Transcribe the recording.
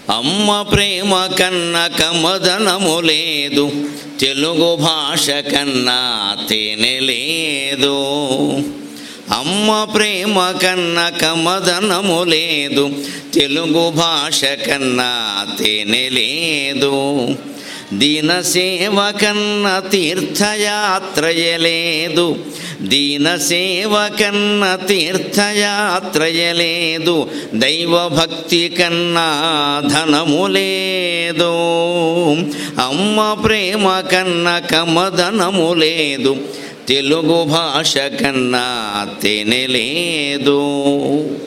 అమ్మ ప్రేమ కన్న కమదనము లేదు తెలుగు భాష కన్నా తేనె లేదు అమ్మ ప్రేమ కన్న కమదనము లేదు తెలుగు భాష కన్నా తేనె లేదు దీన సేవ కన్న తీర్థయాత్రయ లేదు దీన సేవ కన్న తీర్థయాత్రయ లేదు దైవభక్తి కన్నా ధనము లేదు అమ్మ ప్రేమ కన్న కమదనము లేదు తెలుగు భాష కన్నా తేనె లేదు